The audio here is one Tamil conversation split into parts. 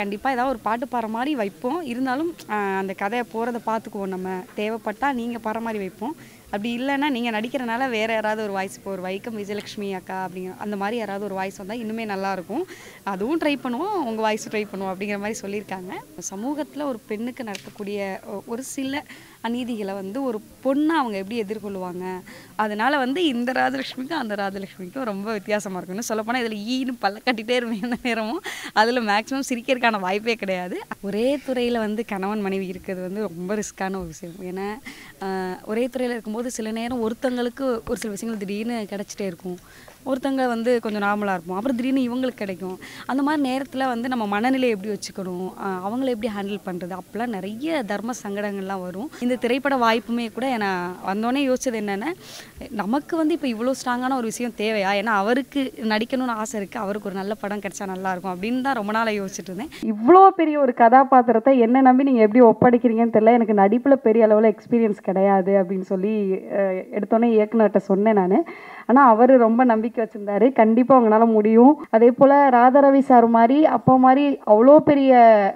கண்டிப்பாக ஏதாவது ஒரு பாட்டு பாடுற மாதிரி வைப்போம் இருந்தாலும் ஆஹ், அந்த கதையை போகிறத பார்த்துக்குவோம் நம்ம தேவைப்பட்டால் நீங்கள் பாடுற மாதிரி வைப்போம் அப்படி இல்லைன்னா நீங்கள் நடிக்கிறனால வேறு யாராவது ஒரு வாய்ஸ் இப்போ ஒரு வைக்கம் விஜயலட்சுமி அக்கா அப்படிங்கிற அந்த மாதிரி யாராவது ஒரு வாய்ஸ் வந்தால் இன்னுமே நல்லாயிருக்கும் அதுவும் ட்ரை பண்ணுவோம் உங்கள் வாய்ஸ் ட்ரை பண்ணுவோம் அப்படிங்கிற மாதிரி சொல்லியிருக்காங்க சமூகத்தில் ஒரு பெண்ணுக்கு நடக்கக்கூடிய ஒ- ஒரு சில அநீதிகளை வந்து ஒரு பொண்ணை அவங்க எப்படி எதிர்கொள்ளுவாங்க அதனால வந்து இந்த ராஜலட்சுமிக்கும் அந்த ராஜலட்சுமிக்கும் ரொம்ப வித்தியாசமாக இருக்கும் இன்னும் சொல்லப்போனால் இதில் ஈன்னு பல்ல கட்டிகிட்டே இருப்பேன் எந்த நேரமும் அதில் மேக்ஸிமம் சிரிக்கிறதுக்கான வாய்ப்பே கிடையாது ஒரே துறையில் வந்து கணவன் மனைவி இருக்கிறது வந்து ரொம்ப ரிஸ்க்கான ஒரு விஷயம் ஏன்னா ஆஹ், ஒரே துறையில் இருக்கும்போது சில நேரம் ஒருத்தங்களுக்கு ஒரு சில விஷயங்கள் திடீர்னு கிடச்சிட்டே இருக்கும் ஒருத்தங்க வந்து கொஞ்சம் நார்மலாக இருப்போம் அப்புறம் திடீர்னு இவங்களுக்கு கிடைக்கும் அந்த மாதிரி நேரத்தில் வந்து நம்ம மனநிலை எப்படி வச்சுக்கணும் ஆஹ் அவங்கள எப்படி ஹேண்டில் பண்ணுறது அப்போல்லாம் நிறைய தர்ம சங்கடங்கள்லாம் வரும் இந்த திரைப்பட வாய்ப்புமே கூட நான் வந்தோடனே யோசிச்சது என்னென்னா நமக்கு வந்து இப்போ இவ்வளோ ஸ்ட்ராங்கான ஒரு விஷயம் தேவையா ஏன்னா அவருக்கு நடிக்கணும்னு ஆசை இருக்குது அவருக்கு ஒரு நல்ல படம் கிடைச்சா நல்லாயிருக்கும் அப்படின்னு தான் ரொம்ப நாளாக யோசிச்சுட்டு இருந்தேன் இவ்வளோ பெரிய ஒரு கதாபாத்திரத்தை என்ன நம்பி நீங்கள் எப்படி ஒப்படைக்கிறீங்கன்னு தெரியல எனக்கு நடிப்பில் பெரிய அளவில் எக்ஸ்பீரியன்ஸ் கிடையாது அப்படின்னு சொல்லி அஹ், எடுத்தோன்னே இயக்குனர்கிட்ட சொன்னேன் நான் ஆனால் அவர் ரொம்ப நம்பிக்கை வச்சுருந்தாரு கண்டிப்பாக உங்களால முடியும் அதே போல் ராதாரவி சார் மாதிரி அப்போ மாதிரி அவ்வளோ பெரிய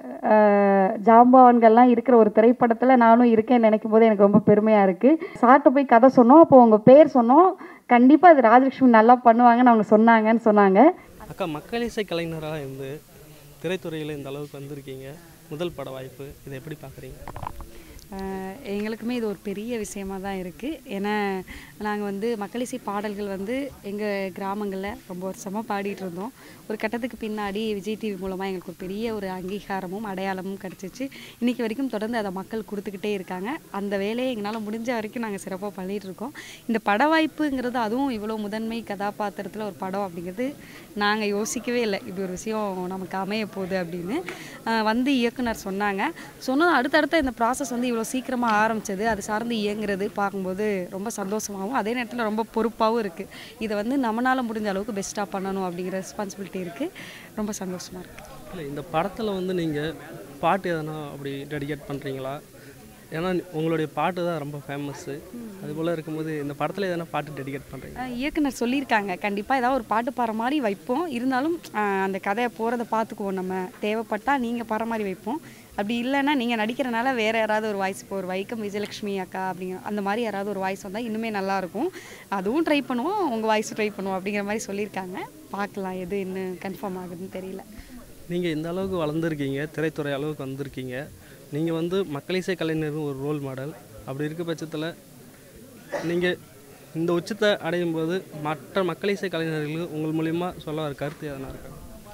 அஹ், ஜாம்பவான்கள்லாம் இருக்கிற ஒரு திரைப்படத்தில் நானும் இருக்கேன்னு நினைக்கும் போது எனக்கு ரொம்ப பெருமையாக இருக்குது சார்ட்ட போய் கதை சொன்னோம் அப்போ உங்கள் பேர் சொன்னோம் கண்டிப்பாக அது ராஜலட்சுமி நல்லா பண்ணுவாங்கன்னு அவங்க சொன்னாங்கன்னு சொன்னாங்க அக்கா மக்கள் இசை கலைஞராக இருந்து திரைத்துறையில் இந்த அளவுக்கு வந்திருக்கீங்க முதல் பட வாய்ப்பு இதை எப்படி பார்க்குறீங்க ஆஹ் எங்களுக்குமே இது ஒரு பெரிய விஷயமா தான் இருக்குது ஏன்னா நாங்கள் வந்து மக்களிசை பாடல்கள் வந்து எங்கள் கிராமங்களில் ரொம்ப வருஷமாக பாடிட்டு இருந்தோம் ஒரு கட்டத்துக்கு பின்னாடி விஜய் டிவி மூலமாக எங்களுக்கு ஒரு பெரிய ஒரு அங்கீகாரமும் அடையாளமும் கிடச்சிச்சு இன்றைக்கி வரைக்கும் தொடர்ந்து அதை மக்கள் கொடுத்துக்கிட்டே இருக்காங்க அந்த வேலையை எங்களால் முடிஞ்ச வரைக்கும் நாங்கள் சிறப்பாக பண்ணிகிட்டு இருக்கோம் இந்த பட வாய்ப்புங்கிறது அதுவும் இவ்வளோ முதன்மை கதாபாத்திரத்தில் ஒரு படம் அப்படிங்கிறது நாங்கள் யோசிக்கவே இல்லை இப்படி ஒரு விஷயம் நமக்கு அமைய போகுது அப்படின்னு ஆஹ் வந்து இயக்குனர் சொன்னாங்க சொன்னது அடுத்தடுத்த இந்த ப்ராசஸ் வந்து இவ்வளோ சீக்கிரமாக ஆரம்பிச்சது அது சார்ந்து இயங்குறது பார்க்கும்போது ரொம்ப சந்தோஷமாகவும் அதே நேரத்தில் ரொம்ப பொறுப்பாகவும் இருக்குது இதை வந்து நம்மளால் முடிஞ்ச அளவுக்கு பெஸ்ட்டாக பண்ணணும் அப்படிங்கிற ரெஸ்பான்சிபிலிட்டி இருக்குது ரொம்ப சந்தோஷமாக இருக்குது இல்லை இந்த படத்தில் வந்து நீங்கள் பாட்டு எதனா அப்படி டெடிகேட் பண்ணுறீங்களா ஏன்னா உங்களுடைய பாட்டு தான் ரொம்ப ஃபேமஸ்ஸு அதுபோல் இருக்கும்போது இந்த படத்தில் எதனா பாட்டு டெடிகேட் பண்ணுறீங்க ஆஹ் இயக்குனர் சொல்லியிருக்காங்க கண்டிப்பாக ஏதாவது ஒரு பாட்டு பாடுற மாதிரி வைப்போம் இருந்தாலும் ஆஹ் அந்த கதையை போகிறத பார்த்துக்குவோம் நம்ம தேவைப்பட்டால் நீங்கள் பாடுற மாதிரி வைப்போம் அப்படி இல்லைன்னா நீங்கள் நடிக்கிறனால வேறு யாராவது ஒரு வாய்ஸ் இப்போ ஒரு வைக்கம் விஜயலட்சுமி அக்கா அப்படிங்கிற அந்த மாதிரி யாராவது ஒரு வாய்ஸ் வந்தால் இன்னுமே நல்லாயிருக்கும் அதுவும் ட்ரை பண்ணுவோம் உங்கள் வாய்ஸ் ட்ரை பண்ணுவோம் அப்படிங்கிற மாதிரி சொல்லியிருக்காங்க பார்க்கலாம் எது இன்னும் கன்ஃபார்ம் ஆகுதுன்னு தெரியல நீங்கள் இந்த அளவுக்கு வளர்ந்துருக்கீங்க திரைத்துறை அளவுக்கு வந்திருக்கீங்க நீங்கள் வந்து மக்கள் இசை கலைஞர் ஒரு ரோல் மாடல் அப்படி இருக்க பட்சத்தில் நீங்கள் இந்த உச்சத்தை அடையும் போது மற்ற மக்கள் இசை கலைஞர்களுக்கு உங்கள் மூலிமா சொல்ல வர கருத்து எதனா இருக்கா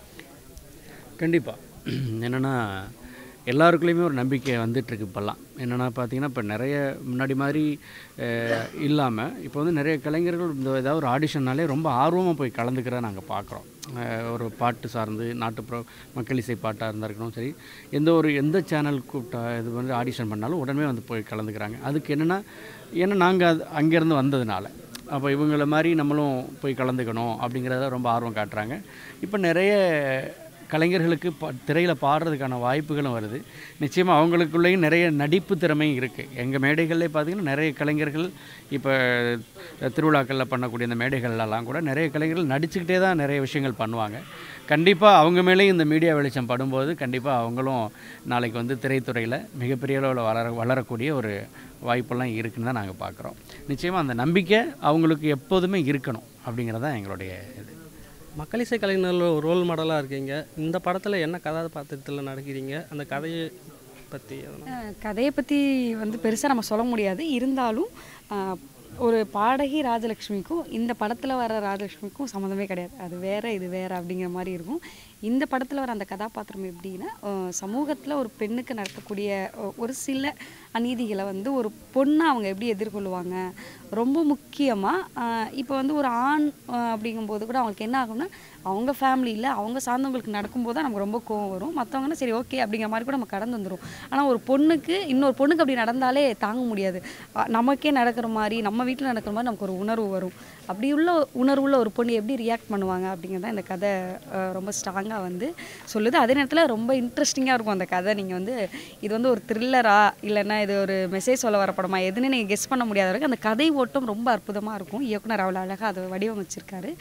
கண்டிப்பாக என்னென்னா எல்லாருக்குள்ளேயுமே ஒரு நம்பிக்கை வந்துட்டுருக்கு இப்போல்லாம் என்னென்னா பார்த்தீங்கன்னா இப்போ நிறைய முன்னாடி மாதிரி இல்லாமல் இப்போ வந்து நிறைய கலைஞர்கள் இந்த ஏதாவது ஒரு ஆடிஷன்னாலே ரொம்ப ஆர்வமாக போய் கலந்துக்கிறத நாங்கள் பார்க்குறோம் ஒரு பாட்டு சார்ந்து நாட்டுப்புற மக்கள் இசை பாட்டாக இருந்தா இருக்கணும் சரி எந்த ஒரு எந்த சேனல் கூப்பிட்டா இது வந்து ஆடிஷன் பண்ணாலும் உடனே வந்து போய் கலந்துக்கிறாங்க அதுக்கு என்னென்னா ஏன்னா நாங்கள் அது அங்கேருந்து வந்ததுனால அப்போ இவங்கள மாதிரி நம்மளும் போய் கலந்துக்கணும் அப்படிங்கிறத ரொம்ப ஆர்வம் காட்டுறாங்க இப்போ நிறைய கலைஞர்களுக்கு ப திரையில் பாடுறதுக்கான வாய்ப்புகளும் வருது நிச்சயமாக அவங்களுக்குள்ளேயும் நிறைய நடிப்பு திறமையும் இருக்குது எங்கள் மேடைகள்லே பார்த்திங்கன்னா நிறைய கலைஞர்கள் இப்போ திருவிழாக்களில் பண்ணக்கூடிய இந்த மேடைகள்லாம் கூட நிறைய கலைஞர்கள் நடிச்சுக்கிட்டே தான் நிறைய விஷயங்கள் பண்ணுவாங்க கண்டிப்பாக அவங்க மேலேயும் இந்த மீடியா வெளிச்சம் படும்போது கண்டிப்பாக அவங்களும் நாளைக்கு வந்து திரைத்துறையில் மிகப்பெரிய அளவில் வளர வளரக்கூடிய ஒரு வாய்ப்பெல்லாம் இருக்குன்னு தான் நாங்கள் பார்க்குறோம் நிச்சயமாக அந்த நம்பிக்கை அவங்களுக்கு எப்போதுமே இருக்கணும் அப்படிங்கிறது தான் எங்களுடைய இது மக்கள் இசை கலைஞர்கள் ஒரு ரோல் மாடலாக இருக்கீங்க இந்த படத்தில் என்ன கதாபாத்திரத்தில் நடக்கிறீங்க அந்த கதையை பற்றி எதனா அஹ் கதையை பற்றி வந்து பெருசாக நம்ம சொல்ல முடியாது இருந்தாலும் அஹ், ஒரு பாடகி ராஜலக்ஷ்மிக்கும் இந்த படத்தில் வர ராஜலக்ஷ்மிக்கும் சம்மந்தமே கிடையாது அது வேற இது வேற அப்படிங்கிற மாதிரி இருக்கும் இந்த படத்தில் வர அந்த கதாபாத்திரம் எப்படின்னா சமூகத்தில் ஒரு பெண்ணுக்கு நடக்கக்கூடிய அஹ், ஒரு சில அநீதிகளை வந்து ஒரு பொண்ணை அவங்க எப்படி எதிர்கொள்ளுவாங்க ரொம்ப முக்கியமாக இப்போ வந்து ஒரு ஆண் அஹ், அப்படிங்கும்போது கூட அவங்களுக்கு என்ன ஆகும்னா அவங்க ஃபேமிலியில் அவங்க சார்ந்தவங்களுக்கு நடக்கும்போது தான் நமக்கு ரொம்ப கோவம் வரும் மற்றவங்கன்னா சரி ஓகே அப்படிங்கிற மாதிரி கூட நம்ம கடந்து வந்துடும் ஆனால் ஒரு பொண்ணுக்கு இன்னொரு பொண்ணுக்கு அப்படி நடந்தாலே தாங்க முடியாது அஹ் நமக்கே நடக்கிற மாதிரி நம்ம வீட்டில் நடக்கிற மாதிரி நமக்கு ஒரு உணர்வு வரும் அப்படி உள்ள உணர்வுள்ள ஒரு பொண்ணு எப்படி ரியாக்ட் பண்ணுவாங்க அப்படிங்கிறத இந்த கதை அஹ், ரொம்ப ஸ்ட்ராங்காக வந்து சொல்லுது அதே நேரத்தில் ரொம்ப இன்ட்ரெஸ்டிங்காக இருக்கும் அந்த கதை நீங்கள் வந்து இது வந்து ஒரு த்ரில்லரா இல்லைன்னா இது ஒரு மெசேஜ் சொல்ல வர படமா எதுன்னு நீங்கள் கெஸ் பண்ண முடியாத வரைக்கும் அந்த கதை ஓட்டம் ரொம்ப அற்புதமாக இருக்கும் இயக்குனர் அவ்வளோ அழகாக அதை வடிவமைச்சிருக்காரு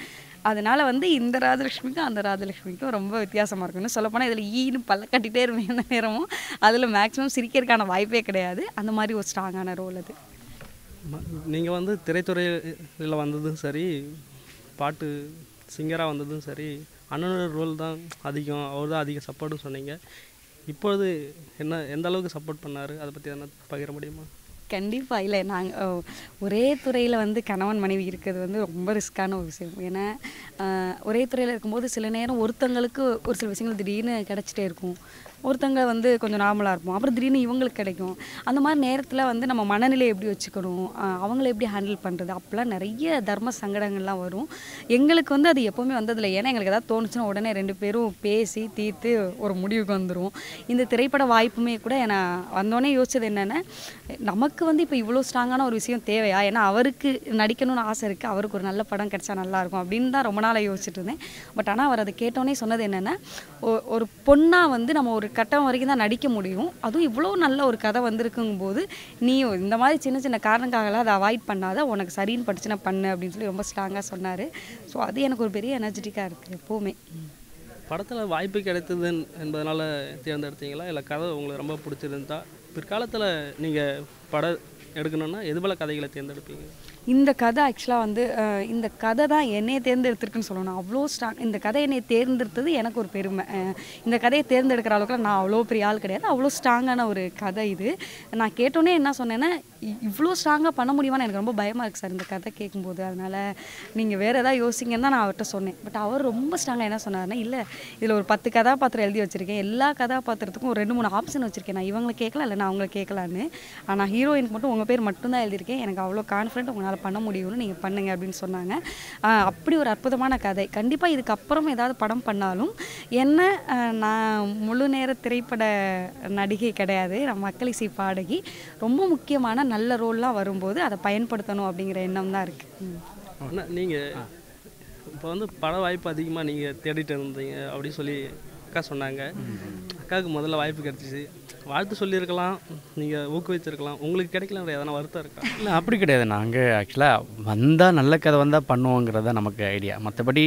அதனால வந்து இந்த ராஜலக்ஷ்மிக்கும் அந்த ராஜலக்ஷ்மிக்கும் ரொம்ப வித்தியாசமாக இருக்கும் இன்னும் சொல்லப்போனால் இதில் ஈன்னு பல்ல கட்டிகிட்டே இருப்பேன் எந்த நேரமும் அதில் மேக்ஸிமம் சிரிக்கிறதுக்கான வாய்ப்பே கிடையாது அந்த மாதிரி ஒரு ஸ்ட்ராங்கான ரோல் அது நீங்கள் வந்து திரைத்துறையில் வந்ததும் சரி பாட்டு சிங்கராக வந்ததும் சரி அண்ணனோட ரோல் தான் அதிகம் அவர் தான் அதிக சப்போர்ட்டும் சொன்னீங்க இப்பொழுது என்ன எந்த அளவுக்கு சப்போர்ட் பண்ணார் அதை பற்றி என்ன பகிர முடியுமா கண்டிப்பாக இல்லை நாங்கள் ஒரே துறையில் வந்து கணவன் மனைவி இருக்கிறது வந்து ரொம்ப ரிஸ்க்கான ஒரு விஷயம் ஏன்னா ஆஹ், ஒரே துறையில் இருக்கும்போது சில நேரம் ஒருத்தங்களுக்கு ஒரு சில விஷயங்கள் திடீர்னு கிடச்சிட்டே இருக்கும் ஒருத்தங்க வந்து கொஞ்சம் நார்மலாக இருப்போம் அப்புறம் திடீர்னு இவங்களுக்கு கிடைக்கும் அந்த மாதிரி நேரத்தில் வந்து நம்ம மனநிலையை எப்படி வச்சுக்கணும் ஆஹ், அவங்கள எப்படி ஹேண்டில் பண்ணுறது அப்போல்லாம் நிறைய தர்ம சங்கடங்கள்லாம் வரும் எங்களுக்கு வந்து அது எப்போவுமே வந்ததில்லை ஏன்னா எங்களுக்கு ஏதாவது தோணுச்சுன்னா உடனே ரெண்டு பேரும் பேசி தீர்த்து ஒரு முடிவுக்கு வந்துடும் இந்த திரைப்பட வாய்ப்புமே கூட நான் வந்தோடனே யோசிச்சது என்னென்னா நமக்கு வந்து இப்போ இவ்வளோ ஸ்ட்ராங்கான ஒரு விஷயம் தேவையா ஏன்னா அவருக்கு நடிக்கணும்னு ஆசை இருக்குது அவருக்கு ஒரு நல்ல படம் கிடைச்சா நல்லாயிருக்கும் அப்படின்னு தான் ரொம்ப நாளாக யோசிச்சுட்டு இருந்தேன் பட் ஆனால் அவர் அதை கேட்டோன்னே சொன்னது என்னென்னா ஒரு பொண்ணாக வந்து நம்ம ஒரு கட்டம் வரைக்கும் தான் நடிக்க முடியும் அதுவும் இவ்வளோ நல்ல ஒரு கதை வந்திருக்குங்கும்போது நீ இந்த மாதிரி சின்ன சின்ன காரணங்களுக்காகலாம் அதை அவாய்ட் பண்ணாத உனக்கு சரின்னு படிச்சுனா பண்ணு அப்படின்னு சொல்லி ரொம்ப ஸ்ட்ராங்காக சொன்னார் ஸோ அது எனக்கு ஒரு பெரிய எனர்ஜெட்டிக்காக இருக்குது எப்போவுமே படத்தில் வாய்ப்பு கிடைத்தது என்பதனால தேர்ந்தெடுத்தீங்களா இல்லை கதை உங்களுக்கு ரொம்ப பிடிச்சிருந்தா பிற்காலத்தில் நீங்கள் படம் எடுக்கணும்னா எது போல கதைகளை தேர்ந்தெடுப்பீங்க இந்த கதை ஆக்சுவலாக வந்து அஹ், இந்த கதை தான் என்னையை தேர்ந்தெடுத்திருக்குன்னு சொல்லணும் அவ்வளோ ஸ்ட்ராங் இந்த கதை என்னை தேர்ந்தெடுத்தது எனக்கு ஒரு பெருமை அஹ், இந்த கதையை தேர்ந்தெடுக்கிற அளவுக்குலாம் நான் அவ்வளோ பெரிய ஆள் கிடையாது அவ்வளோ ஸ்ட்ராங்கான ஒரு கதை இது நான் கேட்டோன்னே என்ன சொன்னேன்னா இ- இவ்வளோ ஸ்ட்ராங்காக பண்ண முடியுமான்னு எனக்கு ரொம்ப பயமாக இருக்குது சார் இந்த கதை கேட்கும்போது அதனால் நீங்கள் வேறு ஏதாவது யோசிங்கன்னு தான் நான் அவர்கிட்ட சொன்னேன் பட் அவர் ரொம்ப ஸ்ட்ராங்காக என்ன சொன்னார்னா இல்லை இதில் ஒரு பத்து கதாபாத்திரம் எழுதி வச்சுருக்கேன் எல்லா கதாபாத்திரத்துக்கும் ஒரு ரெண்டு மூணு ஆப்ஷன் வச்சுருக்கேன் நான் இவங்களை கேட்கலாம் இல்லை நான் அவங்கள கேட்கலான்னு ஆனால் ஹீரோயினுக்கு மட்டும் உங்கள் பேர் மட்டும்தான் எழுதியிருக்கேன் எனக்கு அவ்வளோ கான்ஃபிடென்ட் உங்களால் பண்ண முடியும்னு நீங்கள் பண்ணுங்க அப்படின்னு சொன்னாங்க ஆஹ் அப்படி ஒரு அற்புதமான கதை கண்டிப்பாக இதுக்கப்புறம் ஏதாவது படம் பண்ணாலும் என்ன ஆஹ் நான் முழு நேர திரைப்பட நடிகை கிடையாது நான் மக்கள் இசை பாடகி ரொம்ப முக்கியமான நல்ல ரோல்லாம் வரும்போது அதை பயன்படுத்தணும் அப்படிங்கிற எண்ணம் தான் இருக்குது ஆனால் நீங்கள் இப்போ வந்து பட வாய்ப்பு அதிகமாக நீங்கள் தேடிட்டு இருந்தீங்க அப்படின்னு சொல்லி அக்கா சொன்னாங்க அக்காவுக்கு முதல்ல வாய்ப்பு கிடச்சிச்சு வாழ்த்து சொல்லியிருக்கலாம் நீங்கள் ஊக்குவிச்சிருக்கலாம் உங்களுக்கு கிடைக்கல எதனா வருத்தம் இருக்கா இல்லை அப்படி கிடையாது நாங்கள் ஆக்சுவலாக வந்தால் நல்ல கதை வந்தால் பண்ணுவோங்கிறது தான் நமக்கு ஐடியா மற்றபடி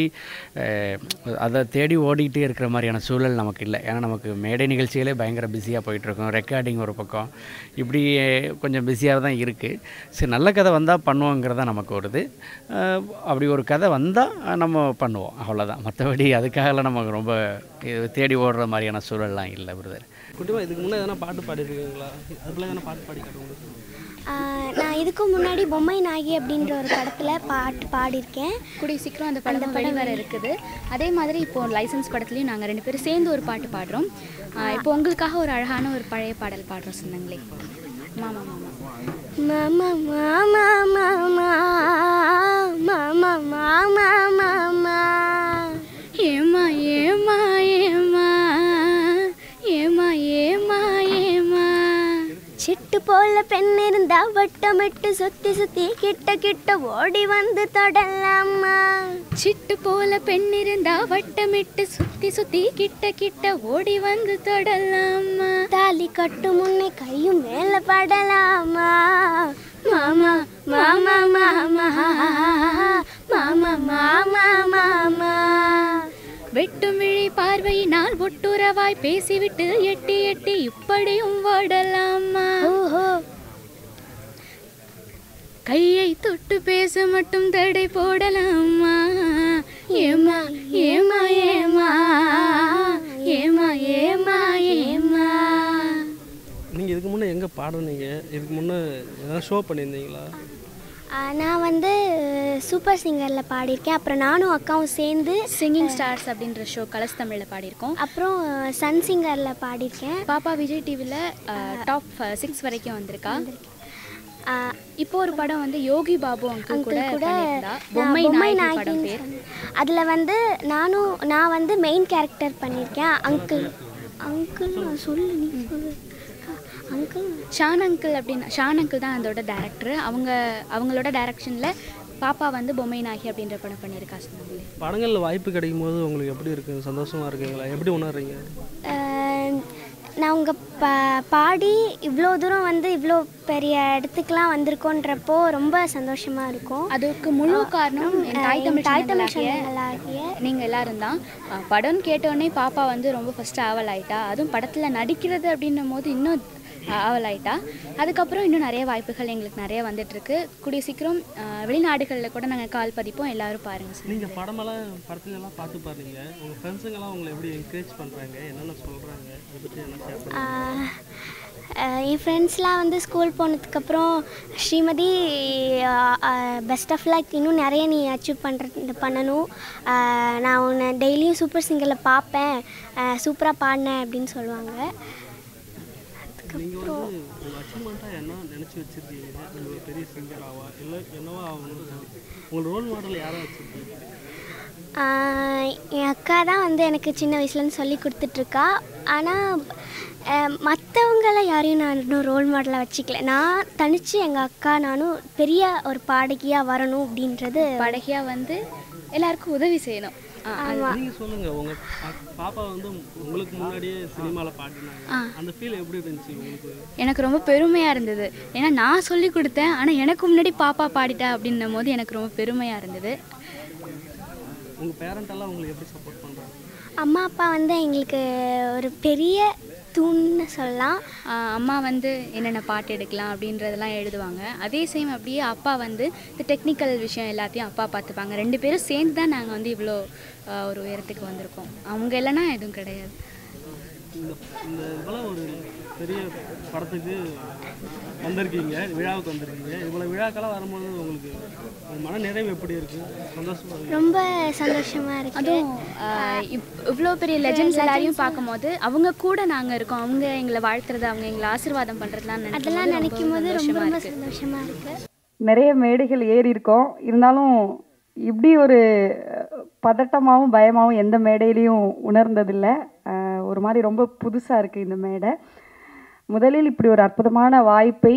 அதை தேடி ஓடிக்கிட்டே இருக்கிற மாதிரியான சூழல் நமக்கு இல்லை ஏன்னா நமக்கு மேடை நிகழ்ச்சிகளே பயங்கர பிஸியாக போயிட்டுருக்கோம் ரெக்கார்டிங் ஒரு பக்கம் இப்படி கொஞ்சம் பிஸியாக தான் இருக்குது சரி நல்ல கதை வந்தால் பண்ணுவோங்கிறது தான் நமக்கு வருது அஹ், அப்படி ஒரு கதை வந்தால் நம்ம பண்ணுவோம் அவ்வளோதான் மற்றபடி அதுக்காகலாம் நமக்கு ரொம்ப இது தேடி ஓடுற மாதிரியான சூழல்லாம் இல்லை பிரதர் குட்டிமா இதுக்கு முன்னே எதனா பாட்டு பாடிருக்கீங்களா அதுக்குள்ள எதனா பாட்டு பாடி காட்டுங்க ஆஹ் நான் இதுக்கு முன்னாடி பொம்மை நாயகி அப்படின்ற ஒரு படத்தில் பாட்டு பாடியிருக்கேன் கூடிய சீக்கிரம் அந்த படம் வெளிவர இருக்குது அதே மாதிரி இப்போ லைசன்ஸ் படத்துலையும் நாங்கள் ரெண்டு பேரும் சேர்ந்து ஒரு பாட்டு பாடுறோம் ஆஹ் இப்போ உங்களுக்காக ஒரு அழகான ஒரு பழைய பாடல் பாடுறோம் சொன்னாங்களே மாமா மாமா மாமா மாமா மாமா மாமா மாமா மாமா ஏமா ஏமா ஏமா ஏமா ஏமா ஏமா சிட்டு போல பெண் இருந்தா வட்டமிட்டு சுத்தி சுத்தி கிட்ட கிட்ட ஓடி வந்து தொடலாமா சிட்டு போல பெண் இருந்தா வட்டமிட்டு சுத்தி சுத்தி கிட்ட கிட்ட ஓடி வந்து தொடலாமா தாலி கட்டு முன்னே கையும் மேல படலாமா மாமா மாமா மாமா மாமா மாமா மாமா வெட்டும் விழி பார்வையினால் ஒட்டுறவாய் பேசிவிட்டு எட்டி எட்டி இப்படியும் ஓடலாமா ஓஹோ கையை தொட்டு பேச மட்டும் தடை போடலாமா ஏமா ஏமா ஏமா ஏமா ஏமா ஏமா நீங்கள் இதுக்கு முன்னே எங்கே பாடுனீங்க இதுக்கு முன்னே எதனா ஷோ பண்ணியிருந்தீங்களா ஆ, நான் வந்து சூப்பர் சிங்கரில் பாடியிருக்கேன் அப்புறம் நானும் அக்காவும் சேர்ந்து சிங்கிங் ஸ்டார்ஸ் அப்படின்ற ஷோ கலர்ஸ் தமிழில் பாடியிருக்கோம் அப்புறம் சன் சிங்கரில் பாடியிருக்கேன் பாப்பா விஜய் டிவியில் டாப் சிக்ஸ் வரைக்கும் வந்திருக்கா ஆ, இப்போ ஒரு படம் வந்து யோகி பாபு அங்கிள் கூட அங்கிள் கூட பண்ணியிருந்தா நான் பொம்மை பொம்மை நாயகி படம் நாயகின்னு பேர் சொன்னேன். அதில் வந்து நானும் நான் வந்து மெயின் கேரக்டர் பண்ணியிருக்கேன் அங்கிள் அங்கிள் நான் சொல்லு நீ சொல்லு அங்கிள் ஷான் அங்கிள் அப்படின்னு ஷான் அங்கிள் தான் அதோட டேரக்டர் அவங்க அவங்களோட டைரக்ஷனில் பாப்பா வந்து பொம்மை நாயகி அப்படின்ற படம் பண்ணியிருக்கா சொன்னாங்களே படங்களில் வாய்ப்பு கிடைக்கும் போது உங்களுக்கு எப்படி இருக்குது சந்தோஷமாக இருக்குங்களா எப்படி உணர்றீங்க நாங்க பா பாடி இவ்வளோ தூரம் வந்து இவ்வளோ பெரிய இடத்துக்குலாம் வந்திருக்கோன்றப்போ ரொம்ப சந்தோஷமாக இருக்கும் அதுக்கு முழு காரணம் என் தாய் என் தமிழ் தாய் தமிழ் சொந்தங்களாகிய சொந்தங்களாகிய நீங்கள் எல்லாரும் தான் அஹ், படம்னு கேட்டோடனே பாப்பா வந்து ரொம்ப ஃபஸ்ட்டு ஆவல் ஆயிட்டா அதுவும் படத்தில் நடிக்கிறது அப்படின்னும் போது இன்னும் அஹ், ஆவல் ஆயிட்டா அதுக்கப்புறம் இன்னும் நிறைய வாய்ப்புகள் எங்களுக்கு நிறைய வந்துட்டுருக்கு கூடிய சீக்கிரம் அஹ், வெளிநாடுகளில் கூட நாங்கள் கால் பதிப்போம் எல்லாரும் பாருங்கள் சார் நீங்கள் படமெல்லாம் படத்துல எல்லாம் பார்த்து பாருங்க உங்கள் ஃப்ரெண்ட்ஸுங்கெல்லாம் உங்களை எப்படி என்கரேஜ் பண்ணுறாங்க என்னென்ன சொல்கிறாங்க அதை பற்றி என்ன ஷேர் பண்ணுங்க ஆஹ், ஆஹ், என் ஃப்ரெண்ட்ஸ்லாம் வந்து ஸ்கூல் போனதுக்கப்புறம் ஸ்ரீமதி பெஸ்ட் ஆஃப் லக் இன்னும் நிறைய நீ அச்சீவ் பண்ணுறது பண்ணணும் ஆஹ், நான் உன்னை டெய்லியும் சூப்பர் சிங்கரில் பார்ப்பேன் சூப்பராக பாடினேன் அப்படின்னு சொல்லுவாங்க நீங்கள் வந்து உங்கள் அச்சீவ்மெண்ட்டாக என்ன நினச்சி வச்சுருக்கீங்க நீங்கள் ஒரு பெரிய சிங்கர் ஆவா இல்லை என்னவா ஆகணும்னு சொல்லி உங்கள் ரோல் மாடல் யாரை வச்சுருக்கீங்க ஆஹ், என் அக்கா தான் வந்து எனக்கு சின்ன வயசுலேருந்து சொல்லி கொடுத்துட்ருக்கா ஆனால் மற்றவங்கள யாரையும் நான் இன்னும் ரோல் மாடலாக வச்சுக்கல நான் தனித்து எங்கள் அக்கா நானும் பெரிய ஒரு பாடகியாக வரணும் அப்படின்றது படகியாக வந்து எல்லாருக்கும் உதவி செய்யணும் அஹ், அது நீங்கள் சொல்லுங்கள் உங்கள் பாப்பா வந்து உங்களுக்கு முன்னாடியே சினிமாவில் பாடினாங்க அந்த ஃபீல் எப்படி இருந்துச்சு உங்களுக்கு எனக்கு ரொம்ப பெருமையாக இருந்தது ஏன்னா நான் சொல்லி கொடுத்தேன் ஆனால் எனக்கு முன்னாடி பாப்பா பாடிட்டா அப்படின்னும் போது எனக்கு ரொம்ப பெருமையாக இருந்தது உங்கள் பேரண்டெல்லாம் உங்களுக்கு எப்படி சப்போர்ட் பண்ணுறாங்க அம்மா அப்பா வந்து எங்களுக்கு ஒரு பெரிய தூண்னு சொல்லலாம் ஆஹ் அம்மா வந்து என்னென்ன பாட்டு எடுக்கலாம் அப்படின்றதெல்லாம் எழுதுவாங்க அதே சேம் அப்படியே அப்பா வந்து இந்த டெக்னிக்கல் விஷயம் எல்லாத்தையும் அப்பா பார்த்துப்பாங்க ரெண்டு பேரும் சேர்ந்து தான் நாங்கள் வந்து இவ்வளோ ஆஹ் ஒரு உயரத்துக்கு வந்திருக்கோம் அவங்க இல்லைன்னா எதுவும் கிடையாது இந்த இந்த இவ்வளோ ஒரு பெரிய படத்துக்கு வந்திருக்கீங்க விழாவுக்கு வந்திருக்கீங்க இவ்வளோ விழாக்கெல்லாம் வரும்போது உங்களுக்கு உங்க மன நிறைவு எப்படி இருக்குது சந்தோஷமா இருக்கு ரொம்ப சந்தோஷமாக இருக்கு அதுவும் ஆஹ் இவ்- இவ்வளோ பெரிய லெஜெண்ட்ஸ் எல்லாரையும் பார்க்கும்போது அவங்க கூட நாங்கள் இருக்கோம் அவங்க எங்களை வாழ்த்துறது அவங்க எங்களை ஆசீர்வாதம் பண்ணுறதுலாம் அதெல்லாம் நினைக்கும் போது ரொம்ப சந்தோஷமா ரொம்ப இருக்கு சந்தோஷமாக இருக்குது நிறைய மேடைகள் ஏறி இருக்கோம் இருந்தாலும் இப்படி ஒரு பதட்டமாகவும் பயமாகவும் எந்த மேடையிலையும் உணர்ந்ததில்லை அஹ் ஒரு மாதிரி ரொம்ப புதுசாக இருக்குது இந்த மேடை முதலில் இப்படி ஒரு அற்புதமான வாய்ப்பை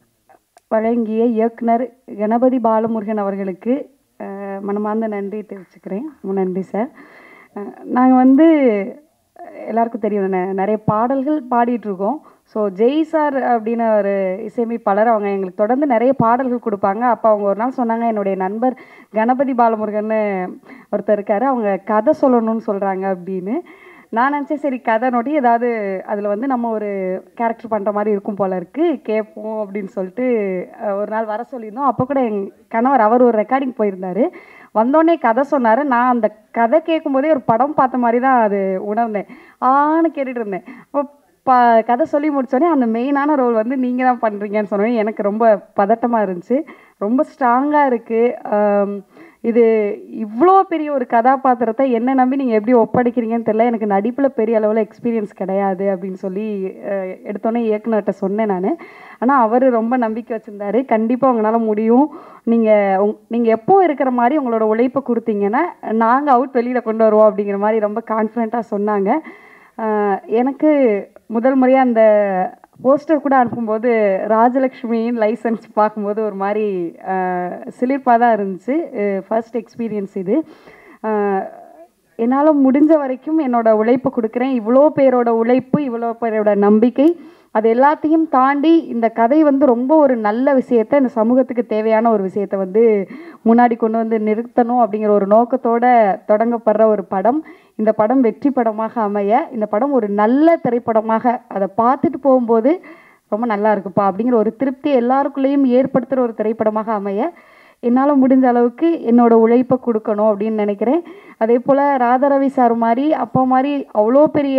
வழங்கிய இயக்குனர் கணபதி பாலமுருகன் அவர்களுக்கு அஹ் மனமார்ந்த நன்றி தெரிவிச்சுக்கிறேன் ரொம்ப நன்றி சார் நாங்கள் வந்து எல்லாருக்கும் தெரியும் நெ- நிறைய பாடல்கள் பாடிட்டு இருக்கோம் ஸோ ஜெய் சார் அப்படின்னு ஒரு இசையமைப்பாளர் அவங்க எங்களுக்கு தொடர்ந்து நிறைய பாடல்கள் கொடுப்பாங்க அப்போ அவங்க ஒரு நாள் சொன்னாங்க என்னுடைய நண்பர் கணபதி பாலமுருகன்னு ஒருத்தர் இருக்காரு அவங்க கதை சொல்லணும்னு சொல்கிறாங்க அப்படின்னு நான் நினச்சேன் சரி கதை நோட்டி ஏதாவது அதில் வந்து நம்ம ஒரு கேரக்டர் பண்ணுற மாதிரி இருக்கும் போல இருக்கு கேட்போம் அப்படின்னு சொல்லிட்டு அஹ், ஒரு நாள் வர சொல்லியிருந்தோம் அப்போ கூட என் கணவர் அவர் ஒரு ரெக்கார்டிங் போயிருந்தாரு வந்தோடனே கதை சொன்னார் நான் அந்த கதை கேட்கும்போதே ஒரு படம் பார்த்த மாதிரி தான் அது உணர்ந்தேன் ஆன்னு கேட்டுட்டு இருந்தேன் அப்போ ப கதை சொல்லி முடிச்சோடனே அந்த மெயினான ரோல் வந்து நீங்கள் தான் பண்ணுறீங்கன்னு சொன்னோடனே எனக்கு ரொம்ப பதட்டமாக இருந்துச்சு ரொம்ப ஸ்ட்ராங்காக இருக்குது இது இவ்வளோ பெரிய ஒரு கதாபாத்திரத்தை என்ன நம்பி நீங்கள் எப்படி ஒப்படைக்கிறீங்கன்னு தெரியல எனக்கு நடிப்பில் பெரிய அளவில் எக்ஸ்பீரியன்ஸ் கிடையாது அப்படின்னு சொல்லி அஹ், எடுத்தோன்னே இயக்குனர்கிட்ட சொன்னேன் நான் ஆனால் அவர் ரொம்ப நம்பிக்கை வச்சுருந்தாரு கண்டிப்பாக உங்களால் முடியும் நீங்கள் உங் நீங்கள் எப்போ இருக்கிற மாதிரி உங்களோட உழைப்பை கொடுத்தீங்கன்னா நாங்கள் அவுட் வெளியில் கொண்டு வருவோம் அப்படிங்கிற மாதிரி ரொம்ப கான்ஃபிடண்ட்டாக சொன்னாங்க ஆஹ் எனக்கு முதல் முறையாக அந்த போஸ்டர் கூட அனுப்பும்போது ராஜலக்ஷ்மியின் லைசன்ஸ் பார்க்கும்போது ஒரு மாதிரி சிலிர்ப்பாக தான் இருந்துச்சு ஃபர்ஸ்ட் எக்ஸ்பீரியன்ஸ் இது ஆஹ் என்னால் முடிஞ்ச வரைக்கும் என்னோட உழைப்பு கொடுக்குறேன் இவ்வளோ பேரோட உழைப்பு இவ்வளோ பேரோட நம்பிக்கை அது எல்லாத்தையும் தாண்டி இந்த கதை வந்து ரொம்ப ஒரு நல்ல விஷயத்தை இந்த சமூகத்துக்கு தேவையான ஒரு விஷயத்தை வந்து முன்னாடி கொண்டு வந்து நிறுத்தணும் அப்படிங்கிற ஒரு நோக்கத்தோட தொடங்கப்படுற ஒரு படம் இந்த படம் வெற்றி படமாக அமைய இந்த படம் ஒரு நல்ல திரைப்படமாக அதை பார்த்துட்டு போகும்போது ரொம்ப நல்லா இருக்குப்பா அப்படிங்கிற ஒரு திருப்தி எல்லாருக்குள்ளேயும் ஏற்படுத்துகிற ஒரு திரைப்படமாக அமைய என்னால் முடிஞ்ச அளவுக்கு என்னோட உழைப்பை கொடுக்கணும் அப்படின்னு நினைக்கிறேன் அதே போல் ராதாரவி சார் மாதிரி அப்பா மாதிரி அவ்வளோ பெரிய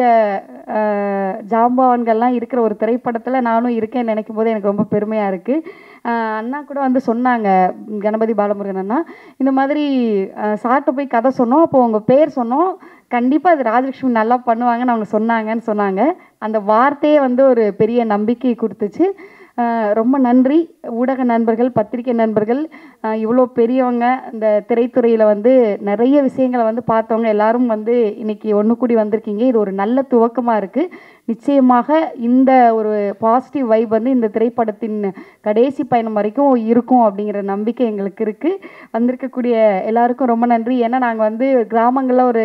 அஹ், ஜாம்பவான்கள்லாம் இருக்கிற ஒரு திரைப்படத்தில் நானும் இருக்கேன்னு நினைக்கும் போது எனக்கு ரொம்ப பெருமையாக இருக்குது அண்ணா கூட வந்து சொன்னாங்க கணபதி பாலமுருகன் அண்ணா இந்த மாதிரி அஹ், சார்ட்ட போய் கதை சொன்னோம் அப்போ உங்கள் பேர் சொன்னோம் கண்டிப்பாக அது ராஜலட்சுமி நல்லா பண்ணுவாங்கன்னு அவங்க சொன்னாங்கன்னு சொன்னாங்க அந்த வார்த்தையே வந்து ஒரு பெரிய நம்பிக்கை கொடுத்துச்சு அஹ் ரொம்ப நன்றி ஊடக நண்பர்கள் பத்திரிகை நண்பர்கள் அஹ் இவ்வளோ பெரியவங்க இந்த திரைத்துறையில் வந்து நிறைய விஷயங்களை வந்து பார்த்தவங்க எல்லாரும் வந்து இன்னைக்கு ஒன்று கூடி வந்திருக்கீங்க இது ஒரு நல்ல துவக்கமாக இருக்குது நிச்சயமாக இந்த ஒரு பாசிட்டிவ் வைப் வந்து இந்த திரைப்படத்தின் கடைசி பயணம் வரைக்கும் இருக்கும் அப்படிங்கிற நம்பிக்கை எங்களுக்கு இருக்குது வந்திருக்கக்கூடிய எல்லாருக்கும் ரொம்ப நன்றி ஏன்னா நாங்கள் வந்து கிராமங்களில் ஒரு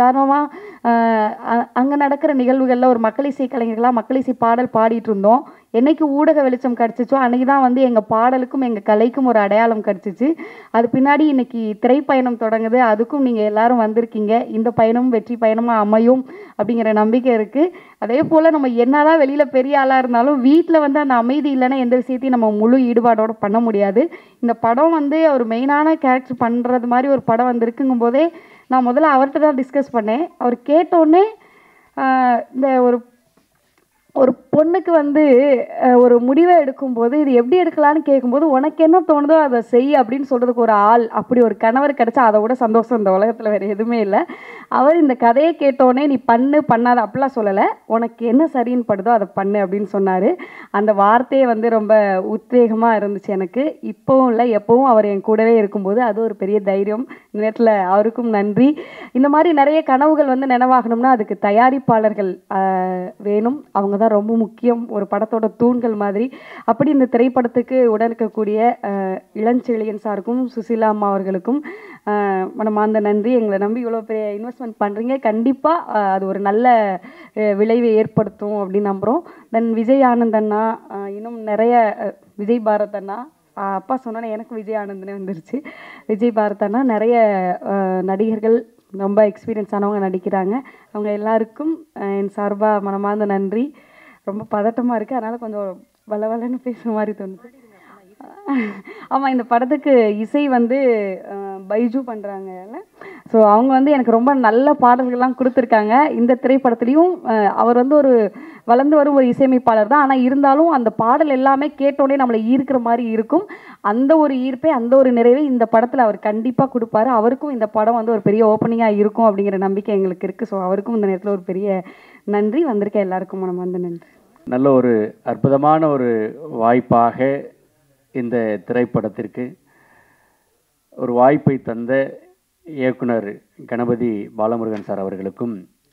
சாதாரணமாக அங்கே நடக்கிற நிகழ்வுகளில் ஒரு மக்களிசை கலைஞர்களாக மக்களிசை பாடல் பாடிட்டு இருந்தோம் என்னைக்கு ஊடக வெளிச்சம் கிடச்சிச்சோ அன்னைக்கு தான் வந்து எங்கள் பாடலுக்கும் எங்கள் கலைக்கும் ஒரு அடையாளம் கிடச்சிச்சு அது பின்னாடி இன்னைக்கு திரைப்பயணம் தொடங்குது அதுக்கும் நீங்கள் எல்லாரும் வந்திருக்கீங்க இந்த பயணம் வெற்றி பயணமாக அமையும் அப்படிங்கிற நம்பிக்கை இருக்குது அதே போல் நம்ம என்னதான் வெளியில் பெரிய ஆளாக இருந்தாலும் வீட்டில் வந்து அந்த அமைதி இல்லைன்னா எந்த விஷயத்தையும் நம்ம முழு ஈடுபாடோட பண்ண முடியாது இந்த படம் வந்து ஒரு மெயினான கேரக்டர் பண்ணுறது மாதிரி ஒரு படம் வந்திருக்குங்கும் போதே நான் முதல்ல அவர்கிட்ட தான் டிஸ்கஸ் பண்ணேன் அவர் கேட்டோடனே ஆஹ் இந்த ஒரு ஒரு பொண்ணுக்கு வந்து அஹ், ஒரு முடிவை எடுக்கும்போது இது எப்படி எடுக்கலான்னு கேட்கும்போது உனக்கு என்ன தோணுதோ அதை செய் அப்படின்னு சொல்கிறதுக்கு ஒரு ஆள் அப்படி ஒரு கணவர் கிடைச்சா அதை விட சந்தோஷம் இந்த உலகத்தில் வேறு எதுவுமே இல்லை அவர் இந்த கதையை கேட்டோடனே நீ பண்ணு பண்ணாத அப்படிலாம் சொல்லலை உனக்கு என்ன சரின்னு படுதோ அதை பண்ணு அப்படின்னு சொன்னார் அந்த வார்த்தையே வந்து ரொம்ப உத்வேகமாக இருந்துச்சு எனக்கு இப்போவும் இல்லை எப்போவும் அவர் என் கூடவே இருக்கும்போது அது ஒரு பெரிய தைரியம் இந்த நேரத்தில் அவருக்கும் நன்றி இந்த மாதிரி நிறைய கனவுகள் வந்து நினைவாகணும்னா அதுக்கு தயாரிப்பாளர்கள் ஆஹ், வேணும் அவங்க தான் ரொம்ப முக்கியம் ஒரு படத்தோட தூண்கள் மாதிரி அப்படி இந்த திரைப்படத்துக்கு உடன் இருக்கக்கூடிய ஆஹ், இளஞ்செழியன் சாருக்கும் சுசீலா அம்மா அவர்களுக்கும் ஆஹ், மனமார்ந்த நன்றி எங்களை நம்பி இவ்வளோ பெரிய இன்வெஸ்ட்மெண்ட் பண்ணுறீங்க கண்டிப்பாக அது ஒரு நல்ல அஹ், விளைவை ஏற்படுத்தும் அப்படின்னு நம்புகிறோம் தென் விஜய் ஆனந்த் அண்ணா ஆஹ், இன்னும் நிறைய அஹ், விஜய் பாரத் அண்ணா ஆஹ், அப்பா சொன்னோன்னே எனக்கு விஜய் ஆனந்தனே வந்துருச்சு விஜய் பாரத் அண்ணா நிறைய ஆஹ், நடிகர்கள் ரொம்ப எக்ஸ்பீரியன்ஸ் ஆனவங்க நடிக்கிறாங்க அவங்க எல்லாருக்கும் ஆஹ், என் சார்பாக மனமார்ந்த நன்றி ரொம்ப பதட்டமாக இருக்குது அதனால் கொஞ்சம் வளவலன்னு பேசுகிற மாதிரி தோணுது ஆமாம் இந்த படத்துக்கு இசை வந்து அஹ், பைஜு பண்ணுறாங்கல்ல ஸோ அவங்க வந்து எனக்கு ரொம்ப நல்ல பாடல்கள்லாம் கொடுத்துருக்காங்க இந்த திரைப்படத்துலேயும் அஹ், அவர் வந்து ஒரு வளர்ந்து வரும் ஒரு இசையமைப்பாளர் தான் ஆனால் இருந்தாலும் அந்த பாடல் எல்லாமே கேட்டோடனே நம்மளை ஈர்க்கிற மாதிரி இருக்கும் அந்த ஒரு ஈர்ப்பை அந்த ஒரு நிறைவை இந்த படத்தில் அவர் கண்டிப்பாக கொடுப்பாரு அவருக்கும் இந்த படம் வந்து ஒரு பெரிய ஓப்பனிங்காக இருக்கும் அப்படிங்கிற நம்பிக்கை எங்களுக்கு இருக்குது ஸோ அவருக்கும் இந்த நேரத்தில் ஒரு பெரிய நன்றி வந்திருக்க எல்லாருக்கும் மனம் வந்து நன்றி நல்ல ஒரு அற்புதமான ஒரு வாய்ப்பாக இந்த திரைப்படத்திற்கு ஒரு வாய்ப்பை தந்த இயக்குனர் கணபதி பாலமுருகன் சார் அவர்களுக்கும்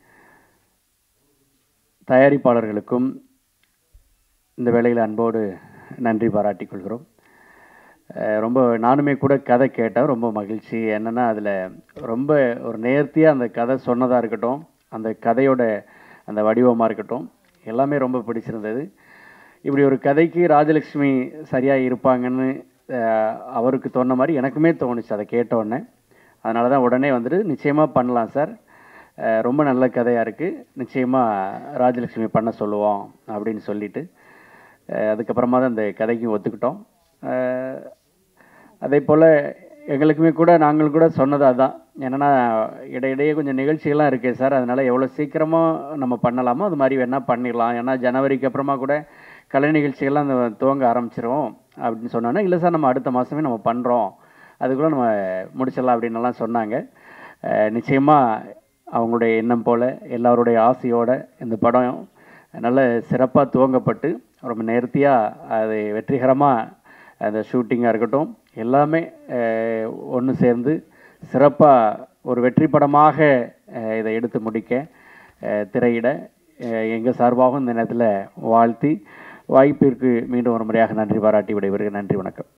தயாரிப்பாளர்களுக்கும் இந்த வேளையில் அன்போடு நன்றி பாராட்டிக் கொள்கிறோம் அஹ் ரொம்ப நானுமே கூட கதை கேட்டேன் ரொம்ப மகிழ்ச்சி என்னென்னா அதில் ரொம்ப ஒரு நேர்த்தியாக அந்த கதை சொன்னதாக இருக்கட்டும் அந்த கதையோட அந்த வடிவமாக இருக்கட்டும் எல்லாமே ரொம்ப பிடிச்சிருந்தது இப்படி ஒரு கதைக்கு ராஜலக்ஷ்மி சரியாக இருப்பாங்கன்னு அஹ், அவருக்கு தோணுன மாதிரி எனக்குமே தோணுச்சு அதை கேட்டோடனே அதனால தான் உடனே வந்துட்டு நிச்சயமாக பண்ணலாம் சார் அஹ், ரொம்ப நல்ல கதையாக இருக்குது நிச்சயமாக ராஜலக்ஷ்மி பண்ண சொல்லுவோம் அப்படின்னு சொல்லிட்டு அஹ், அதுக்கப்புறமா தான் அந்த கதைக்கு ஒத்துக்கிட்டோம் அஹ், அதே போல் எங்களுக்குமே கூட நாங்கள் கூட சொன்னது அதுதான் என்னென்னா இடையிடையே கொஞ்சம் நிகழ்ச்சிகள்லாம் இருக்குது சார் அதனால் எவ்வளோ சீக்கிரமாக நம்ம பண்ணலாமோ அது மாதிரி வேணால் பண்ணிடலாம் ஏன்னா ஜனவரிக்கு அப்புறமா கூட கலை நிகழ்ச்சிகள்லாம் அந்த துவங்க ஆரம்பிச்சிரும் அப்படின்னு சொன்னாங்க இல்லை சார் நம்ம அடுத்த மாதமே நம்ம பண்ணுறோம் அதுக்குள்ளே நம்ம முடிச்சிடலாம் அப்படின்னுலாம் சொன்னாங்க நிச்சயமாக அவங்களுடைய எண்ணம் போல் எல்லாருடைய ஆசையோட இந்த படம் நல்ல சிறப்பாக துவங்கப்பட்டு ரொம்ப நேர்த்தியாக அது வெற்றிகரமாக அந்த ஷூட்டிங்காக இருக்கட்டும் எல்லாமே ஒன்று சேர்ந்து சிறப்பாக ஒரு வெற்றி படமாக அஹ், இதை எடுத்து முடிக்க அஹ், திரையிட எங்கள் சார்பாகவும் இந்த நேரத்தில் வாழ்த்தி வாய்ப்பிற்கு மீண்டும் ஒரு முறையாக நன்றி பாராட்டி விடைபெறுகிறேன் நன்றி வணக்கம்